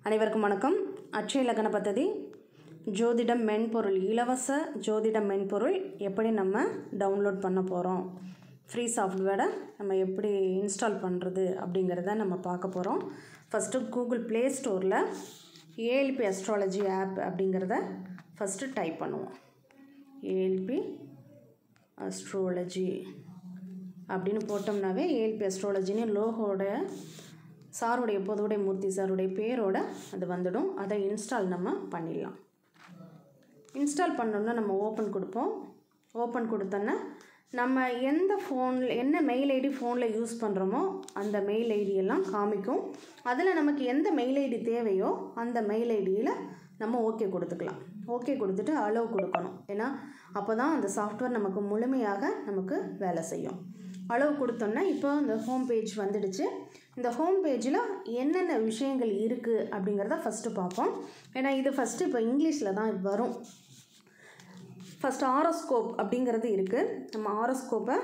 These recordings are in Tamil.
அனைவருக்கும் வணக்கம் அட்சய லக்ன பദ്ധதி ஜோதிடம் மென்பொருள் இலவச ஜோதிடம் மென்பொருள் எப்படி நம்ம டவுன்லோட் பண்ண போகிறோம் ஃப்ரீ சாஃப்ட்வேரை நம்ம எப்படி இன்ஸ்டால் பண்ணுறது அப்படிங்கிறத நம்ம பார்க்க போகிறோம் ஃபஸ்ட்டு கூகுள் ப்ளே ஸ்டோரில் ஏஎல்பி அஸ்ட்ராலஜி ஆப் அப்படிங்கிறத ஃபஸ்ட்டு டைப் பண்ணுவோம் ஏஎல்பி அஸ்ட்ராலஜி அப்படின்னு போட்டோம்னாவே ஏஎல்பி அஸ்ட்ராலஜின்னு லோகோட சாருடைய பொதுவுடைய மூர்த்தி சாருடைய பேரோட அது வந்துடும் அதை இன்ஸ்டால் நம்ம பண்ணிடலாம் இன்ஸ்டால் பண்ணோன்னா நம்ம ஓப்பன் கொடுப்போம் ஓப்பன் கொடுத்தோன்னா நம்ம எந்த ஃபோனில் என்ன மெயில் ஐடி ஃபோனில் யூஸ் பண்ணுறோமோ அந்த மெயில் ஐடியெல்லாம் காமிக்கும் அதில் நமக்கு எந்த மெயில் ஐடி தேவையோ அந்த மெயில் ஐடியில் நம்ம ஓகே கொடுத்துக்கலாம் ஓகே கொடுத்துட்டு அலோவ் கொடுக்கணும் ஏன்னா அப்போ தான் அந்த சாஃப்ட்வேர் நமக்கு முழுமையாக நமக்கு வேலை செய்யும் அளவு கொடுத்தோன்னா இப்போ இந்த ஹோம் பேஜ் வந்துடுச்சு இந்த ஹோம் பேஜில் என்னென்ன விஷயங்கள் இருக்குது அப்படிங்கிறத ஃபஸ்ட்டு பார்ப்போம் ஏன்னா இது ஃபஸ்ட்டு இப்போ இங்கிலீஷில் தான் வரும் ஃபஸ்ட்டு ஆரோஸ்கோப் அப்படிங்கிறது இருக்குது நம்ம ஆரோஸ்கோப்பை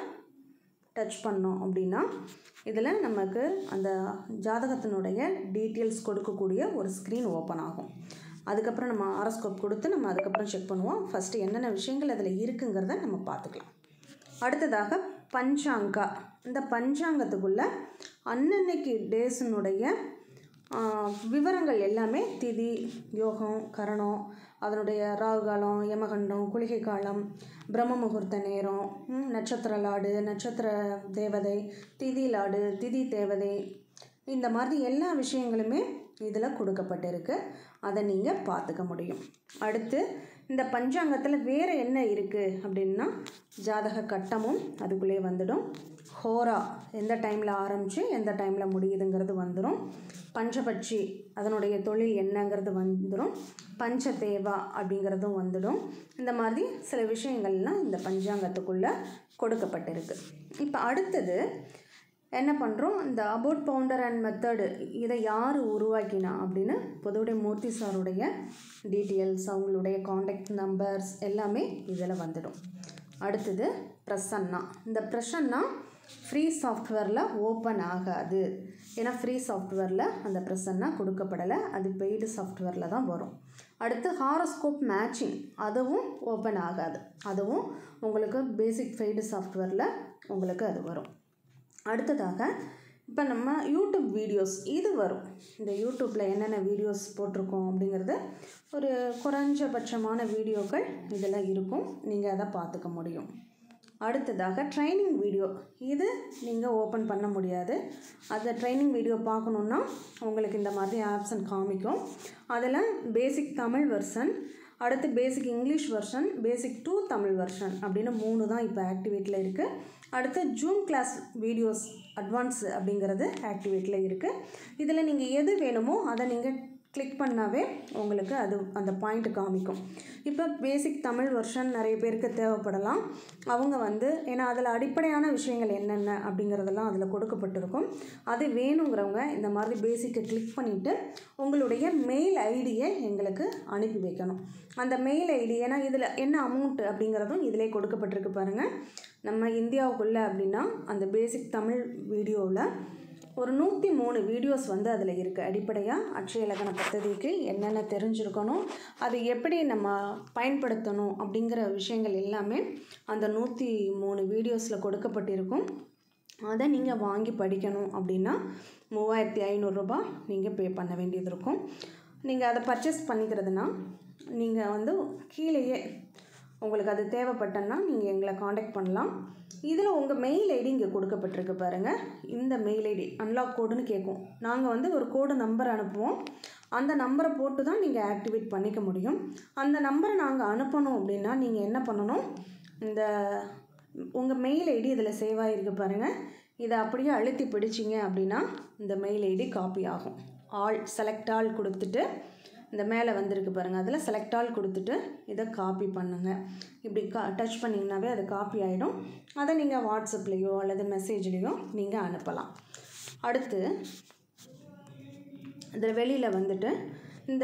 டச் பண்ணோம் அப்படின்னா இதில் நமக்கு அந்த ஜாதகத்தினுடைய டீட்டெயில்ஸ் கொடுக்கக்கூடிய ஒரு ஸ்க்ரீன் ஓப்பன் ஆகும் அதுக்கப்புறம் நம்ம ஆரோஸ்கோப் கொடுத்து நம்ம அதுக்கப்புறம் செக் பண்ணுவோம் ஃபஸ்ட்டு என்னென்ன விஷயங்கள் அதில் இருக்குங்கிறத நம்ம பார்த்துக்கலாம் அடுத்ததாக பஞ்சாங்கா இந்த பஞ்சாங்கத்துக்குள்ளே அன்னன்னைக்கு டேஸினுடைய விவரங்கள் எல்லாமே திதி யோகம் கரணம் அதனுடைய ராகு காலம் யமகண்டம் குளிகை காலம் பிரம்ம முகூர்த்த நேரம் ம், நட்சத்திர லாடு நட்சத்திர தேவதை திதி லாடு திதி தேவதை இந்த மாதிரி எல்லா விஷயங்களுமே இதில் கொடுக்கப்பட்டிருக்கு அதை நீங்கள் பார்த்துக்க முடியும் அடுத்து இந்த பஞ்சாங்கத்தில் வேறு என்ன இருக்குது அப்படின்னா ஜாதக கட்டமும் அதுக்குள்ளே வந்துடும் ஹோரா எந்த டைமில் ஆரம்பித்து எந்த டைமில் முடியுதுங்கிறது வந்துடும் பஞ்சபட்சி அதனுடைய தொழில் என்னங்கிறது வந்துடும் பஞ்சதேவா அப்படிங்கிறதும் வந்துடும் இந்த மாதிரி சில விஷயங்கள்லாம் இந்த பஞ்சாங்கத்துக்குள்ளே கொடுக்கப்பட்டிருக்கு இப்போ அடுத்தது என்ன பண்ணுறோம் இந்த அபவுட் பவுண்டர் அண்ட் மெத்தடு இதை யார் உருவாக்கினா அப்படின்னு பொதுவுடைய மூர்த்தி சாருடைய டீட்டெயில்ஸ் அவங்களுடைய காண்டாக்ட் நம்பர்ஸ் எல்லாமே இதில் வந்துடும் அடுத்தது பிரசன்னா இந்த பிரசன்னா ஃப்ரீ சாஃப்ட்வேரில் ஓப்பன் ஆகாது ஏன்னா ஃப்ரீ சாஃப்ட்வேரில் அந்த பிரசன்னா கொடுக்கப்படலை அது பெய்டு சாஃப்ட்வேரில் தான் வரும் அடுத்து ஹாரோஸ்கோப் மேட்சிங் அதுவும் ஓப்பன் ஆகாது அதுவும் உங்களுக்கு பேசிக் பெய்டு சாஃப்ட்வேரில் உங்களுக்கு அது வரும் அடுத்ததாக இப்போ நம்ம யூடியூப் வீடியோஸ் இது வரும் இந்த யூடியூப்பில் என்னென்ன வீடியோஸ் போட்டிருக்கோம் அப்படிங்கிறது ஒரு குறைஞ்சபட்சமான வீடியோக்கள் இதில் இருக்கும் நீங்கள் அதை பார்த்துக்க முடியும் அடுத்ததாக ட்ரைனிங் வீடியோ இது நீங்கள் ஓப்பன் பண்ண முடியாது அந்த ட்ரைனிங் வீடியோ பார்க்கணுன்னா உங்களுக்கு இந்த மாதிரி ஆப்ஷன் காமிக்கும் அதில் பேசிக் தமிழ் வெர்ஷன் அடுத்து basic English version basic to Tamil version அப்படின்னு மூணு தான் இப்போ ஆக்டிவேட்டில் இருக்குது அடுத்து ஜூம் கிளாஸ் வீடியோஸ் அட்வான்ஸ் அப்படிங்கிறது ஆக்டிவேட்டில் இருக்குது இதில் நீங்கள் எது வேணுமோ அதை நீங்கள் கிளிக் பண்ணாவே உங்களுக்கு அது அந்த பாயிண்ட் காமிக்கும் இப்போ பேசிக் தமிழ் வெர்ஷன் நிறைய பேருக்கு தேவைப்படலாம் அவங்க வந்து ஏன்னா அதில் அடிப்படையான விஷயங்கள் என்னென்ன அப்படிங்கிறதெல்லாம் அதில் கொடுக்கப்பட்டிருக்கும் அது வேணுங்கிறவங்க இந்த மாதிரி பேசிக்கை கிளிக் பண்ணிவிட்டு உங்களுடைய மெயில் ஐடியை எங்களுக்கு அனுப்பி வைக்கணும் அந்த மெயில் ஐடி ஏன்னா இதில் என்ன அமௌண்ட் அப்படிங்கிறதும் இதிலே கொடுக்கப்பட்டிருக்கு பாருங்கள் நம்ம இந்தியாவுக்குள்ளே அப்படின்னா அந்த பேசிக் தமிழ் வீடியோவில் ஒரு நூற்றி மூணு வீடியோஸ் வந்து அதில் இருக்குது அடிப்படையாக அட்சய இலக்கண பദ്ധதிக்கு என்னென்ன தெரிஞ்சிருக்கணும் அது எப்படி நம்ம பயன்படுத்தணும் அப்படிங்கிற விஷயங்கள் எல்லாமே அந்த நூற்றி மூணு வீடியோஸில் கொடுக்கப்பட்டிருக்கும் அதை நீங்கள் வாங்கி படிக்கணும் அப்படின்னா மூவாயிரத்தி ஐநூறுரூபா நீங்கள் பே பண்ண வேண்டியது இருக்கும் நீங்கள் அதை பர்ச்சேஸ் பண்ணிக்கிறதுனா நீங்கள் வந்து கீழேயே உங்களுக்கு அது தேவைப்பட்டன்னா நீங்கள் எங்களை காண்டாக்ட் பண்ணலாம் இதில் உங்கள் மெயில் ஐடி இங்கே கொடுக்கப்பட்டிருக்கு பாருங்கள் இந்த மெயில் ஐடி அன்லாக் கோடுன்னு கேட்கும் நாங்கள் வந்து ஒரு கோடு நம்பர் அனுப்புவோம் அந்த நம்பரை போட்டு தான் நீங்கள் ஆக்டிவேட் பண்ணிக்க முடியும் அந்த நம்பரை நாங்கள் அனுப்பணும் அப்படின்னா நீங்கள் என்ன பண்ணணும் இந்த உங்கள் மெயில் ஐடி இதில் சேவ் ஆகிருக்கு பாருங்கள் இதை அப்படியே அழுத்தி பிடிச்சிங்க அப்படின்னா இந்த மெயில் ஐடி காப்பி ஆகும் ஆல் செலக்ட் ஆல் கொடுத்துட்டு இந்த மேலே வந்திருக்கு பாருங்கள் அதில் செலக்ட் ஆல் கொடுத்துட்டு இதை காப்பி பண்ணுங்கள் இப்படி கா டச் பண்ணிங்கனாவே அது காப்பி ஆகிடும் அதை நீங்கள் வாட்ஸ்அப்லேயோ அல்லது மெசேஜ்லேயோ நீங்கள் அனுப்பலாம் அடுத்து இதில் வெளியில் வந்துட்டு இந்த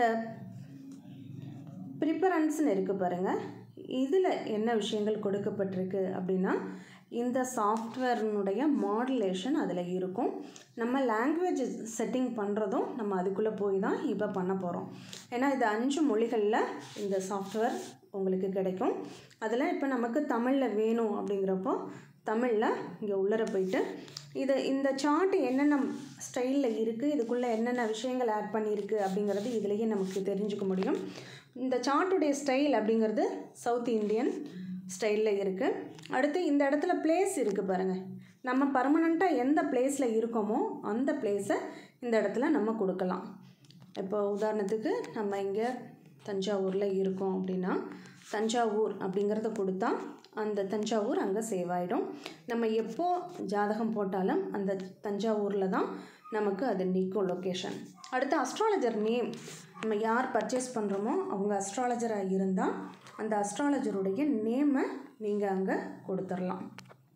ப்ரிப்பரன்ஸ்னு இருக்குது பாருங்கள் இதில் என்ன விஷயங்கள் கொடுக்கப்பட்டிருக்கு அப்படின்னா இந்த சாஃப்ட்வேர்னுடைய மாடுலேஷன் அதில் இருக்கும் நம்ம லாங்குவேஜ் செட்டிங் பண்ணுறதும் நம்ம அதுக்குள்ளே போய் தான் இப்போ பண்ண போகிறோம் ஏன்னா இது அஞ்சு மொழிகளில் இந்த சாஃப்ட்வேர் உங்களுக்கு கிடைக்கும் அதில் இப்போ நமக்கு தமிழில் வேணும் அப்படிங்கிறப்போ தமிழில் இங்கே உள்ளர போயிட்டு இது இந்த சார்ட் என்னென்ன ஸ்டைலில் இருக்குது இதுக்குள்ளே என்னென்ன விஷயங்கள் ஆட் பண்ணியிருக்கு அப்படிங்கிறது இதுலேயே நமக்கு தெரிஞ்சுக்க முடியும் இந்த சார்ட்டுடைய ஸ்டைல் அப்படிங்கிறது சவுத் இந்தியன் ஸ்டைலில் இருக்குது அடுத்து இந்த இடத்துல பிளேஸ் இருக்குது பாருங்கள் நம்ம பர்மனண்ட்டாக எந்த பிளேஸில் இருக்கோமோ அந்த பிளேஸை இந்த இடத்துல நம்ம கொடுக்கலாம் இப்போ உதாரணத்துக்கு நம்ம இங்கே தஞ்சாவூரில் இருக்கோம் அப்படின்னா தஞ்சாவூர் அப்படிங்கிறத கொடுத்தா அந்த தஞ்சாவூர் அங்கே சேவ் ஆகிடும் நம்ம எப்போ ஜாதகம் போட்டாலும் அந்த தஞ்சாவூரில் தான் நமக்கு அது நிற்கும் லொக்கேஷன் அடுத்து அஸ்ட்ராலஜர் நேம் நம்ம யார் பர்ச்சேஸ் பண்ணுறோமோ அவங்க அஸ்ட்ராலஜராக இருந்தால் அந்த அஸ்ட்ராலஜருடைய நேமை நீங்கள் அங்கே கொடுத்துடலாம்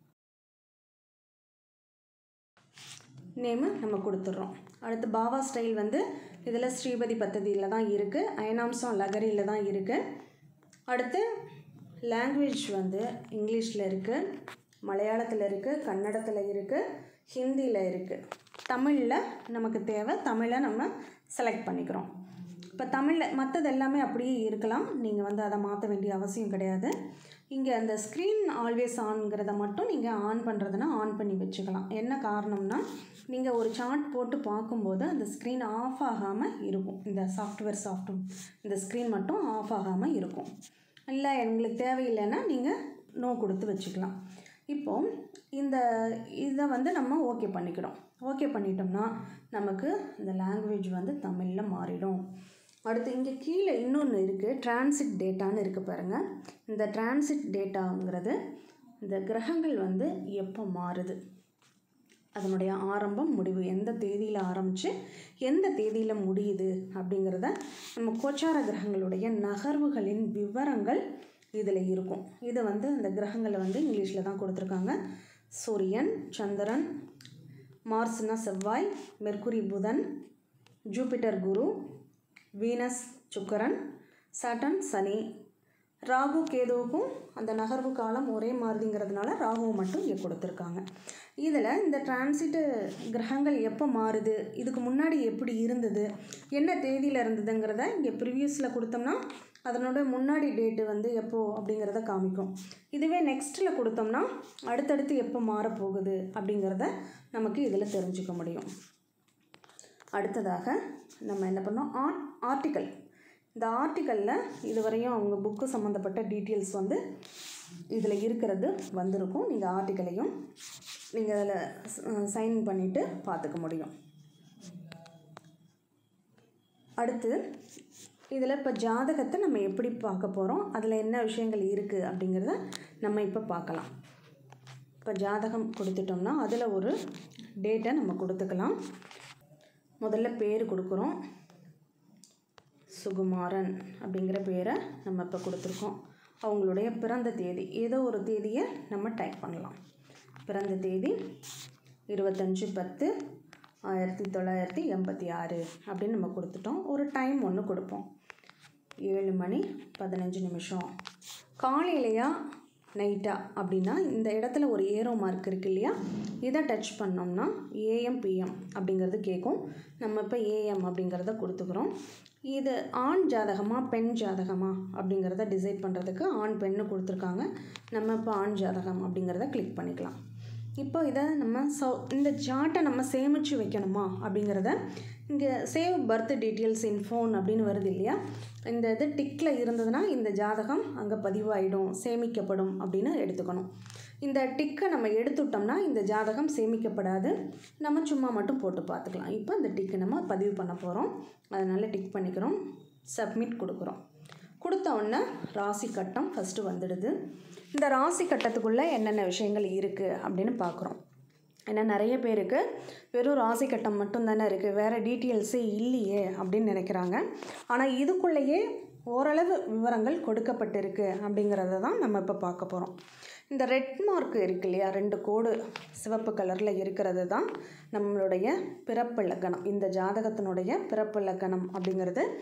நேமு நம்ம கொடுத்துட்றோம் அடுத்து பாவா ஸ்டைல் வந்து இதில் ஸ்ரீபதி பத்ததியில் தான் இருக்குது அயனாம்சம் லகரியில் தான் இருக்குது அடுத்து லாங்குவேஜ் வந்து இங்கிலீஷில் இருக்குது மலையாளத்தில் இருக்குது கன்னடத்தில் இருக்குது ஹிந்தியில் இருக்குது தமிழில் நமக்கு தேவை தமிழை நம்ம செலக்ட் பண்ணிக்கிறோம் இப்போ தமிழில் மற்றது எல்லாமே அப்படியே இருக்கலாம் நீங்கள் வந்து அதை மாற்ற வேண்டிய அவசியம் கிடையாது இங்கே அந்த ஸ்க்ரீன் ஆல்வேஸ் ஆன்ங்கிறத மட்டும் நீங்கள் ஆன் பண்ணுறதுனா ஆன் பண்ணி வச்சுக்கலாம் என்ன காரணம்னா நீங்கள் ஒரு சார்ட் போட்டு பார்க்கும்போது அந்த ஸ்க்ரீன் ஆஃப் ஆகாமல் இருக்கும் இந்த சாஃப்ட்வேர் சாஃப்ட்வேர் இந்த ஸ்க்ரீன் மட்டும் ஆஃப் ஆகாமல் இருக்கும் இல்லை எங்களுக்கு தேவையில்லைன்னா நீங்கள் நோ கொடுத்து வச்சுக்கலாம் இப்போது இந்த இதை வந்து நம்ம ஓகே பண்ணிக்கிறோம் ஓகே பண்ணிட்டோம்னா நமக்கு இந்த லாங்குவேஜ் வந்து தமிழில் மாறிடும் அடுத்து இங்கே கீழே இன்னொன்று இருக்குது டிரான்சிட் டேட்டான்னு இருக்குது பாருங்கள் இந்த டிரான்சிட் டேட்டாங்கிறது இந்த கிரகங்கள் வந்து எப்போ மாறுது அதனுடைய ஆரம்பம் முடிவு எந்த தேதியில் ஆரம்பித்து எந்த தேதியில் முடியுது அப்படிங்கிறத நம்ம கோச்சார கிரகங்களுடைய நகர்வுகளின் விவரங்கள் இதில் இருக்கும் இது வந்து இந்த கிரகங்களை வந்து இங்கிலீஷில் தான் கொடுத்துருக்காங்க சூரியன் சந்திரன் மார்ஸ்னா செவ்வாய் மெர்க்குரி புதன் ஜூபிட்டர் குரு வீனஸ் சுக்கரன் சட்டன் சனி ராகு கேதுவுக்கும் அந்த நகர்வு காலம் ஒரே மாதிரிங்கிறதுனால ராகுவை மட்டும் இங்கே கொடுத்துருக்காங்க இதில் இந்த டிரான்சிட்டு கிரகங்கள் எப்போ மாறுது இதுக்கு முன்னாடி எப்படி இருந்தது என்ன தேதியில் இருந்ததுங்கிறத இங்கே ப்ரிவியூஸில் கொடுத்தோம்னா அதனோட முன்னாடி டேட்டு வந்து எப்போ அப்படிங்கிறத காமிக்கும் இதுவே நெக்ஸ்ட்டில் கொடுத்தோம்னா அடுத்தடுத்து எப்போ மாறப்போகுது அப்படிங்கிறத நமக்கு இதில் தெரிஞ்சுக்க முடியும் அடுத்ததாக நம்ம என்ன பண்ணோம் ஆர்ட் ஆர்டிக்கல் இந்த ஆர்டிக்கலில் இதுவரையும் அவங்க புக்கு சம்மந்தப்பட்ட டீட்டெயில்ஸ் வந்து இதில் இருக்கிறது வந்திருக்கும் நீங்கள் ஆர்டிக்கலையும் நீங்கள் அதில் சைன் பண்ணிவிட்டு பார்த்துக்க முடியும் அடுத்து இதில் இப்போ ஜாதகத்தை நம்ம எப்படி பார்க்க போகிறோம் அதில் என்ன விஷயங்கள் இருக்குது அப்படிங்கிறத நம்ம இப்போ பார்க்கலாம் இப்போ ஜாதகம் கொடுத்துட்டோம்னா அதில் ஒரு டேட்டை நம்ம கொடுத்துக்கலாம் முதல்ல பேர் கொடுக்குறோம் சுகுமாரன் அப்படிங்கிற பேரை நம்ம இப்போ கொடுத்துருக்கோம் அவங்களுடைய பிறந்த தேதி ஏதோ ஒரு தேதியை நம்ம டைப் பண்ணலாம் பிறந்த தேதி இருபத்தஞ்சி பத்து ஆயிரத்தி தொள்ளாயிரத்தி எண்பத்தி ஆறு அப்படின்னு நம்ம கொடுத்துட்டோம் ஒரு டைம் ஒன்று கொடுப்போம் ஏழு மணி பதினஞ்சு நிமிஷம் காலையிலையா நைட்டா அப்படின்னா இந்த இடத்துல ஒரு ஏரோ மார்க் இருக்கு இல்லையா இதை டச் பண்ணோம்னா ஏஎம் பிஎம் அப்படிங்கிறது கேட்கும் நம்ம இப்போ ஏஎம் அப்படிங்கிறத கொடுத்துக்கிறோம் இது ஆண் ஜாதகமா பெண் ஜாதகமா அப்படிங்கிறத டிசைட் பண்ணுறதுக்கு ஆண் பெண்ணு கொடுத்துருக்காங்க நம்ம இப்போ ஆண் ஜாதகம் அப்படிங்கிறத கிளிக் பண்ணிக்கலாம் இப்போ இதை நம்ம சௌ இந்த சார்ட்டை நம்ம சேமித்து வைக்கணுமா அப்படிங்கிறத இங்கே save birth details in phone அப்படின்னு வருது இல்லையா இந்த இது டிக்கில் இருந்ததுன்னா இந்த ஜாதகம் அங்கே பதிவாயிடும் சேமிக்கப்படும் அப்படின்னு எடுத்துக்கணும் இந்த டிக்கை நம்ம எடுத்துட்டோம்னா இந்த ஜாதகம் சேமிக்கப்படாது நம்ம சும்மா மட்டும் போட்டு பார்த்துக்கலாம் இப்போ இந்த டிக்கை நம்ம பதிவு பண்ண போகிறோம் அதனால் டிக் பண்ணிக்கிறோம் சப்மிட் கொடுக்குறோம் கொடுத்த உடனே ராசி கட்டம் ஃபஸ்ட்டு வந்துடுது இந்த ராசி கட்டத்துக்குள்ளே என்னென்ன விஷயங்கள் இருக்குது அப்படின்னு பார்க்குறோம் ஏன்னா நிறைய பேருக்கு வெறும் ராசி கட்டம் மட்டும்தானே இருக்குது வேறு டீட்டெயில்ஸே இல்லையே அப்படின்னு நினைக்கிறாங்க ஆனால் இதுக்குள்ளேயே ஓரளவு விவரங்கள் கொடுக்கப்பட்டிருக்கு அப்படிங்கிறத தான் நம்ம இப்போ பார்க்க போகிறோம் இந்த ரெட் மார்க் இருக்கு இல்லையா ரெண்டு கோடு சிவப்பு கலரில் இருக்கிறது தான் நம்மளுடைய பிறப்பு லக்கணம் இந்த ஜாதகத்தினுடைய பிறப்பு லக்கணம் அப்படிங்கிறது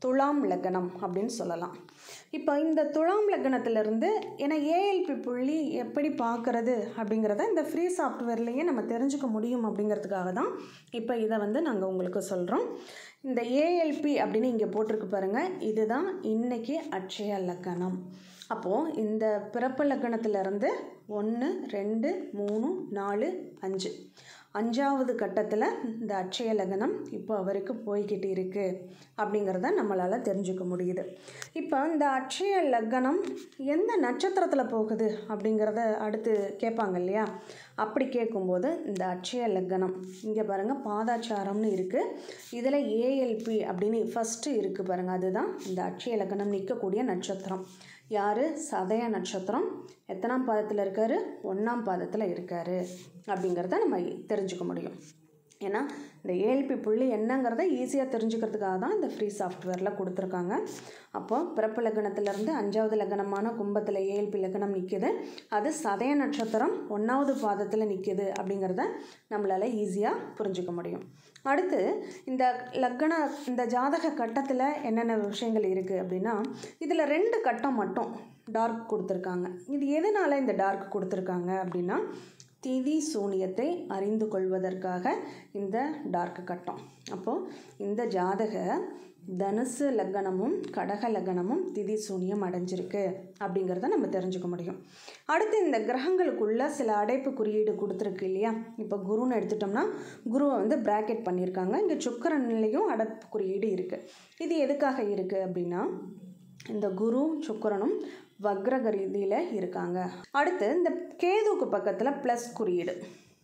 துலாம் லக்னம் அப்படின்னு சொல்லலாம் இப்போ இந்த துலாம் லக்னத்திலிருந்து ஏன்னா ஏஎல்பி புள்ளி எப்படி பார்க்குறது அப்படிங்கிறத இந்த ஃப்ரீ சாஃப்ட்வேர்லேயே நம்ம தெரிஞ்சுக்க முடியும் அப்படிங்கிறதுக்காக தான் இப்போ இதை வந்து நாங்கள் உங்களுக்கு சொல்கிறோம் இந்த ஏஎல்பி அப்படின்னு இங்கே போட்டிருக்கு பாருங்கள் இதுதான் இன்னைக்கு அட்சய லக்னம் அப்போது இந்த பிறப்பு லக்னத்திலிருந்து ஒன்று ரெண்டு மூணு நாலு அஞ்சு அஞ்சாவது கட்டத்தில் இந்த அட்சய லக்னம் இப்போ அவருக்கு போய்கிட்டு இருக்கு அப்படிங்கிறத நம்மளால் தெரிஞ்சுக்க முடியுது இப்போ இந்த அட்சய லக்னம் எந்த நட்சத்திரத்தில் போகுது அப்படிங்கிறத அடுத்து கேட்பாங்க இல்லையா அப்படி கேட்கும்போது இந்த அட்சய லக்னம் இங்கே பாருங்கள் பாதாச்சாரம்னு இருக்குது இதில் ஏஎல்பி அப்படின்னு ஃபஸ்ட்டு இருக்குது பாருங்கள் அதுதான் இந்த அட்சய லக்னம் நிற்கக்கூடிய நட்சத்திரம் யார் சதய நட்சத்திரம் எத்தனாம் பாதத்தில் இருக்கார் ஒன்றாம் பாதத்தில் இருக்கார் அப்படிங்கிறத நம்ம தெரிஞ்சுக்க முடியும் ஏன்னா இந்த ஏஎல்பி புள்ளி என்னங்கிறத ஈஸியாக தெரிஞ்சுக்கிறதுக்காக தான் இந்த ஃப்ரீ சாஃப்ட்வேரில் கொடுத்துருக்காங்க அப்போ பிறப்பு லக்னத்திலேருந்து அஞ்சாவது லக்னமான கும்பத்தில் ஏஎல்பி லக்னம் நிற்கிது அது சதய நட்சத்திரம் ஒன்றாவது பாதத்தில் நிற்கிது அப்படிங்கிறத நம்மளால் ஈஸியாக புரிஞ்சுக்க முடியும் அடுத்து இந்த லக்ன இந்த ஜாதக கட்டத்தில் என்னென்ன விஷயங்கள் இருக்குது அப்படின்னா இதில் ரெண்டு கட்டம் மட்டும் டார்க் கொடுத்துருக்காங்க இது எதனால் இந்த டார்க் கொடுத்துருக்காங்க அப்படின்னா திதி சூனியத்தை அறிந்து கொள்வதற்காக இந்த டார்க் கட்டம் அப்போது இந்த ஜாதக தனுசு லக்னமும் கடக லக்னமும் திதி சூனியம் அடைஞ்சிருக்கு அப்படிங்கிறத நம்ம தெரிஞ்சுக்க முடியும் அடுத்து இந்த கிரகங்களுக்குள்ள சில அடைப்பு குறியீடு கொடுத்துருக்கு இல்லையா இப்போ குருன்னு எடுத்துட்டோம்னா குருவை வந்து பிராக்கெட் பண்ணியிருக்காங்க இங்கே சுக்கரன்லேயும் அடைப்பு குறியீடு இருக்குது இது எதுக்காக இருக்குது அப்படின்னா இந்த குரு சுக்கரனும் வக்ரக ரீதியில் இருக்காங்க அடுத்து இந்த கேதுவுக்கு பக்கத்தில் ப்ளஸ் குறியீடு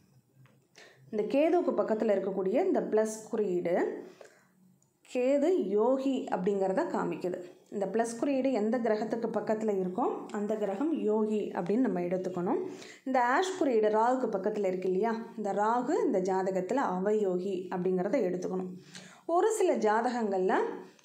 இந்த கேதுவுக்கு பக்கத்தில் இருக்கக்கூடிய இந்த ப்ளஸ் குறியீடு கேது யோகி அப்படிங்கிறத காமிக்குது இந்த ப்ளஸ் குறியீடு எந்த கிரகத்துக்கு பக்கத்தில் இருக்கோ அந்த கிரகம் யோகி அப்படின்னு நம்ம எடுத்துக்கணும் இந்த ஆஷ் குறியீடு ராகுக்கு பக்கத்தில் இருக்கு இல்லையா இந்த ராகு இந்த ஜாதகத்தில் அவயோகி அப்படிங்கிறத எடுத்துக்கணும் ஒரு சில ஜாதகங்களில்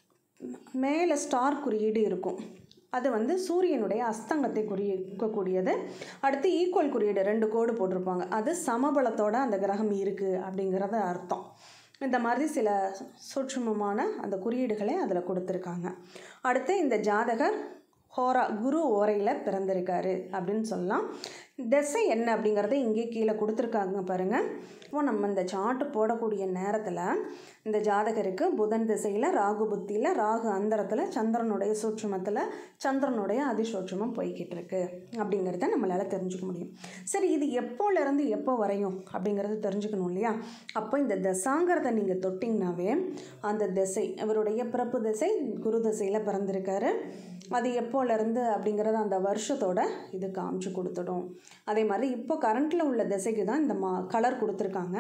மேலே ஸ்டார் குறியீடு இருக்கும் அது வந்து சூரியனுடைய அஸ்தங்கத்தை குறிக்கக்கூடியது அடுத்து ஈக்குவல் குறியீடு ரெண்டு கோடு போட்டிருப்பாங்க அது சமபலத்தோட அந்த கிரகம் இருக்குது அப்படிங்கிறத அர்த்தம் இந்த மாதிரி சில சூட்சுமமான அந்த குறியீடுகளை அதில் கொடுத்துருக்காங்க அடுத்து இந்த ஜாதகர் ஹோரா குரு ஓரையில் பிறந்திருக்காரு அப்படின்னு சொல்லலாம் திசை என்ன அப்படிங்கிறத இங்கே கீழே கொடுத்துருக்காங்க பாருங்கள் இப்போ நம்ம இந்த சார்ட்டு போடக்கூடிய நேரத்தில் இந்த ஜாதகருக்கு புதன் திசையில் ராகு புத்தியில் ராகு அந்தரத்தில் சந்திரனுடைய சூட்சுமத்தில் சந்திரனுடைய அதிசூட்சுமம் போய்கிட்டு இருக்கு அப்படிங்கிறத நம்மளால் தெரிஞ்சுக்க முடியும் சரி இது எப்போலேருந்து எப்போ வரையும் அப்படிங்கிறது தெரிஞ்சுக்கணும் இல்லையா அப்போ இந்த தசாங்கிறத நீங்கள் தொட்டிங்கனாவே அந்த திசை அவருடைய பிறப்பு திசை குரு திசையில் பிறந்திருக்காரு அது எப்போலேருந்து அப்படிங்கிறத அந்த வருஷத்தோட இது காமிச்சு கொடுத்துடும் அதே மாதிரி இப்போ கரண்ட்டில் உள்ள திசைக்கு தான் இந்த மா கலர் கொடுத்துருக்காங்க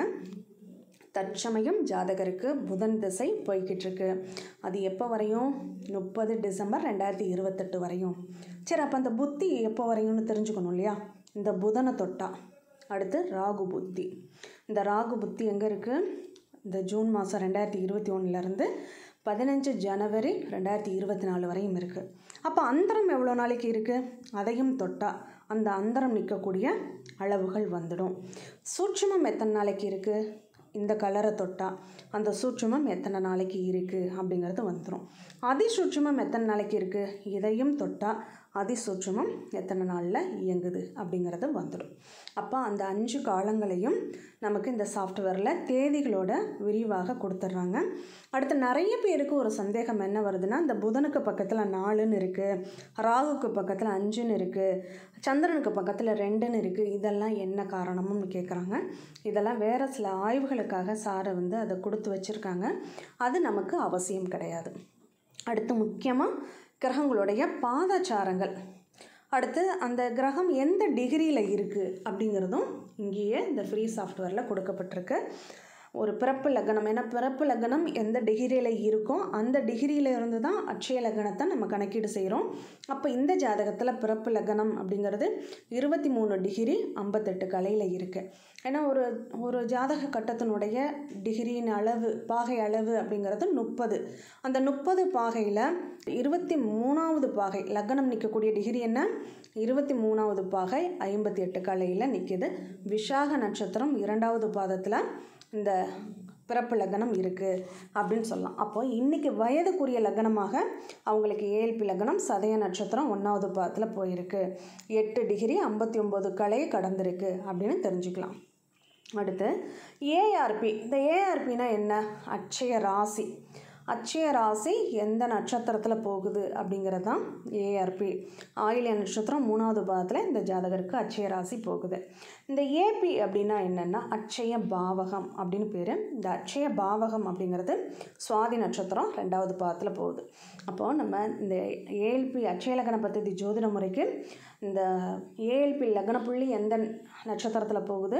தற்சமயம் ஜாதகருக்கு புதன் திசை போய்கிட்டு இருக்கு அது எப்போ வரையும் முப்பது டிசம்பர் ரெண்டாயிரத்தி இருபத்தெட்டு வரையும் சரி அப்போ அந்த புத்தி எப்போ வரையும்னு தெரிஞ்சுக்கணும் இல்லையா இந்த புதனை தொட்டா அடுத்து ராகு புத்தி இந்த ராகு புத்தி எங்கே இருக்குது இந்த ஜூன் மாதம் ரெண்டாயிரத்தி இருபத்தி ஒன்றுலேருந்து பதினஞ்சு ஜனவரி ரெண்டாயிரத்தி இருபத்தி நாலு வரையும் இருக்குது அப்போ அந்தரம் எவ்வளோ நாளைக்கு இருக்குது அதையும் தொட்டா அந்த அந்தரம் நிற்கக்கூடிய அளவுகள் வந்துடும் சூட்சுமம் எத்தனை நாளைக்கு இருக்குது இந்த கலரை தொட்டா அந்த சூட்சுமம் எத்தனை நாளைக்கு இருக்குது அப்படிங்கிறது வந்துடும் அதிசூட்சுமம் எத்தனை நாளைக்கு இருக்குது இதையும் தொட்டா அதிசூட்சுமம் எத்தனை நாளில் இயங்குது அப்படிங்கிறது வந்துடும் அப்போ அந்த அஞ்சு காலங்களையும் நமக்கு இந்த சாஃப்ட்வேரில் தேதிகளோட விரிவாக கொடுத்துட்றாங்க அடுத்து நிறைய பேருக்கு ஒரு சந்தேகம் என்ன வருதுன்னா இந்த புதனுக்கு பக்கத்தில் நாலுன்னு இருக்குது ராகுக்கு பக்கத்தில் அஞ்சுன்னு இருக்குது சந்திரனுக்கு பக்கத்தில் ரெண்டுன்னு இருக்குது இதெல்லாம் என்ன காரணம்னு கேட்குறாங்க இதெல்லாம் வேறு சில ஆய்வுகளுக்காக சாரை வந்து அதை கொடுத்து வச்சுருக்காங்க அது நமக்கு அவசியம் கிடையாது அடுத்து முக்கியமாக கிரகங்களுடைய பாதச்சாரங்கள் அடுத்து அந்த கிரகம் எந்த டிகிரியில் இருக்குது அப்படிங்கிறதும் இங்கேயே இந்த ஃப்ரீ சாஃப்ட்வேரில் கொடுக்கப்பட்டிருக்கு ஒரு பிறப்பு லக்னம் ஏன்னா பிறப்பு லக்னம் எந்த டிகிரியில் இருக்கோ அந்த டிகிரியில இருந்து தான் அட்சய லக்னத்தை நம்ம கணக்கீடு செய்கிறோம் அப்போ இந்த ஜாதகத்தில் பிறப்பு லக்னம் அப்படிங்கிறது இருபத்தி மூணு டிகிரி ஐம்பத்தெட்டு கலையில் இருக்குது ஏன்னா ஒரு ஒரு ஜாதக கட்டத்தினுடைய டிகிரியின் அளவு பாகை அளவு அப்படிங்கிறது முப்பது அந்த முப்பது பாகையில் இருபத்தி மூணாவது பாகை லக்னம் நிற்கக்கூடிய டிகிரி என்ன இருபத்தி மூணாவது பாகை ஐம்பத்தி எட்டு கலையில் நிற்கிது விஷாக நட்சத்திரம் இரண்டாவது பாதத்தில் இந்த பிறப்பு லக்னம் இருக்குது அப்படின்னு சொல்லலாம் அப்போ இன்றைக்கி வயதுக்குரிய லக்னமாக அவங்களுக்கு ஏழ்பி லக்னம் சதய நட்சத்திரம் ஒன்றாவது பாதத்தில் போயிருக்கு எட்டு டிகிரி ஐம்பத்தி ஒம்பது கலையை கடந்திருக்கு அப்படின்னு தெரிஞ்சுக்கலாம் அடுத்து ஏஆர்பி இந்த ஏஆர்பினா என்ன அட்சய ராசி அட்சய ராசி எந்த நட்சத்திரத்தில் போகுது அப்படிங்கிறது தான் ஏஆர்பி ஆயிலிய நட்சத்திரம் மூணாவது பாதத்தில் இந்த ஜாதகருக்கு அட்சய ராசி போகுது இந்த ஏபி அப்படின்னா என்னென்னா அட்சய பாவகம் அப்படின்னு பேர் இந்த அட்சய பாவகம் அப்படிங்கிறது சுவாதி நட்சத்திரம் ரெண்டாவது பாதத்தில் போகுது அப்போது நம்ம இந்த ஏஎல்பி அட்சய லக்ன பദ്ധதி ஜோதிட முறைக்கு இந்த ஏஎல்பி லக்ன புள்ளி எந்த நட்சத்திரத்தில் போகுது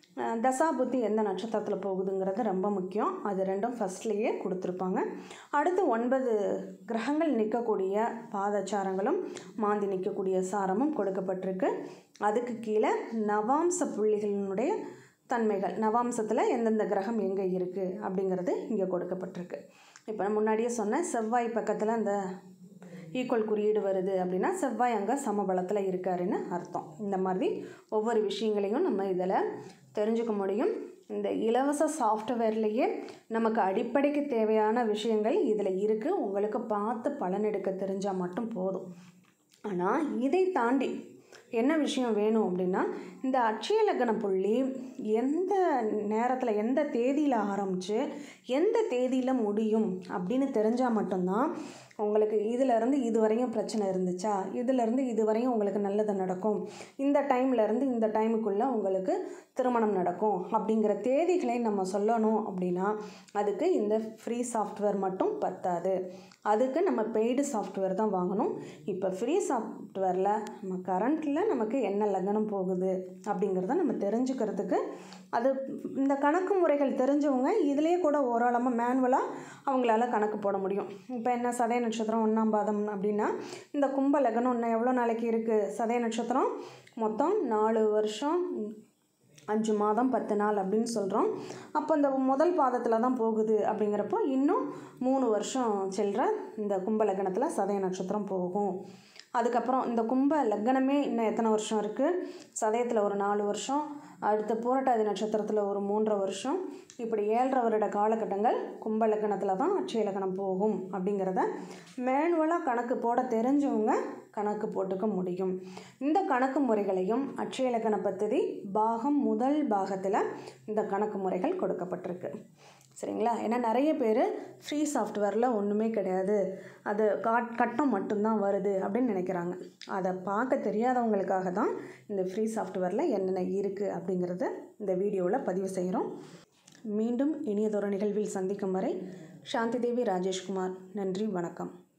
தசா புத்தி எந்த நட்சத்திரத்தில் போகுதுங்கிறது ரொம்ப முக்கியம் அது ரெண்டும் ஃபஸ்ட்லேயே கொடுத்துருப்பாங்க அடுத்து ஒன்பது கிரகங்கள் நிற்கக்கூடிய பாதச்சாரங்களும் மாந்தி நிற்கக்கூடிய சாரமும் கொடுக்கப்பட்டிருக்கு அதுக்கு கீழே நவாம்ச புள்ளிகளினுடைய தன்மைகள் நவாம்சத்தில் எந்தெந்த கிரகம் எங்கே இருக்குது அப்படிங்கிறது இங்கே கொடுக்கப்பட்டிருக்கு இப்போ நான் முன்னாடியே சொன்னேன் செவ்வாய் பக்கத்தில் அந்த ஈக்குவல் குறியீடு வருது அப்படின்னா செவ்வாய் அங்கே சமபலத்தில் இருக்காருன்னு அர்த்தம் இந்த மாதிரி ஒவ்வொரு விஷயங்களையும் நம்ம இதில் தெரிஞ்சுக்க முடியும் இந்த இலவச சாஃப்ட்வேர்லேயே நமக்கு அடிப்படைக்கு தேவையான விஷயங்கள் இதில் இருக்குது உங்களுக்கு பார்த்து பலன் எடுக்க தெரிஞ்சால் மட்டும் போதும் ஆனால் இதை தாண்டி என்ன விஷயம் வேணும் அப்படின்னா இந்த அட்சய லக்ன புள்ளி எந்த நேரத்தில் எந்த தேதியில் ஆரம்பித்து எந்த தேதியில் முடியும் அப்படின்னு தெரிஞ்சால் மட்டும்தான் உங்களுக்கு இதிலேருந்து இது வரையும் பிரச்சனை இருந்துச்சா இதிலேருந்து இது வரையும் உங்களுக்கு நல்லது நடக்கும் இந்த டைம்லேருந்து இந்த டைமுக்குள்ளே உங்களுக்கு திருமணம் நடக்கும் அப்படிங்கிற தேதிகளை நம்ம சொல்லணும் அப்படின்னா அதுக்கு இந்த ஃப்ரீ சாஃப்ட்வேர் மட்டும் பத்தாது அதுக்கு நம்ம பெய்டு சாஃப்ட்வேர் தான் வாங்கணும் இப்போ ஃப்ரீ சாஃப்ட்வேரில் நம்ம கரண்ட்டில் நமக்கு என்ன லக்னம் போகுது அப்படிங்கிறத நம்ம தெரிஞ்சுக்கிறதுக்கு அது இந்த கணக்கு முறைகள் தெரிஞ்சவங்க இதிலேயே கூட ஓரளமாக மேனுவலாக அவங்களால கணக்கு போட முடியும் இப்போ என்ன சதய நட்சத்திரம் ஒன்றாம் பாதம் அப்படின்னா இந்த கும்ப லக்னம் இன்னும் எவ்வளோ நாளைக்கு இருக்குது சதய நட்சத்திரம் மொத்தம் நாலு வருஷம் அஞ்சு மாதம் பத்து நாள் அப்படின்னு சொல்கிறோம் அப்போ இந்த முதல் பாதத்தில் தான் போகுது அப்படிங்கிறப்போ இன்னும் மூணு வருஷம் செல்கிற இந்த கும்ப லக்னத்தில் சதய நட்சத்திரம் போகும் அதுக்கப்புறம் இந்த கும்ப லக்னமே இன்னும் எத்தனை வருஷம் இருக்குது சதயத்தில் ஒரு நாலு வருஷம் அடுத்து பூரட்டாதி நட்சத்திரத்தில் ஒரு மூன்றரை வருஷம் இப்படி ஏழரை வருட காலகட்டங்கள் கும்ப லக்னத்தில் தான் அட்சய லக்னம் போகும் அப்படிங்கிறத மேனுவலாக கணக்கு போட தெரிஞ்சவங்க கணக்கு போட்டுக்க முடியும் இந்த கணக்கு முறைகளையும் அட்சய லக்ன பദ്ധதி பாகம் முதல் பாகத்தில் இந்த கணக்கு முறைகள் கொடுக்கப்பட்டிருக்கு சரிங்களா ஏன்னா நிறைய பேர் ஃப்ரீ சாஃப்ட்வேரில் ஒன்றுமே கிடையாது அது காட் கட்டம் மட்டும்தான் வருது அப்படின்னு நினைக்கிறாங்க அதை பார்க்க தெரியாதவங்களுக்காக தான் இந்த ஃப்ரீ சாஃப்ட்வேரில் என்னென்ன இருக்குது அப்படிங்கிறத இந்த வீடியோவில் பதிவு செய்கிறோம் மீண்டும் இனியதொரு நிகழ்வில் சந்திக்கும் வரை சாந்தி தேவி ராஜேஷ்குமார் நன்றி வணக்கம்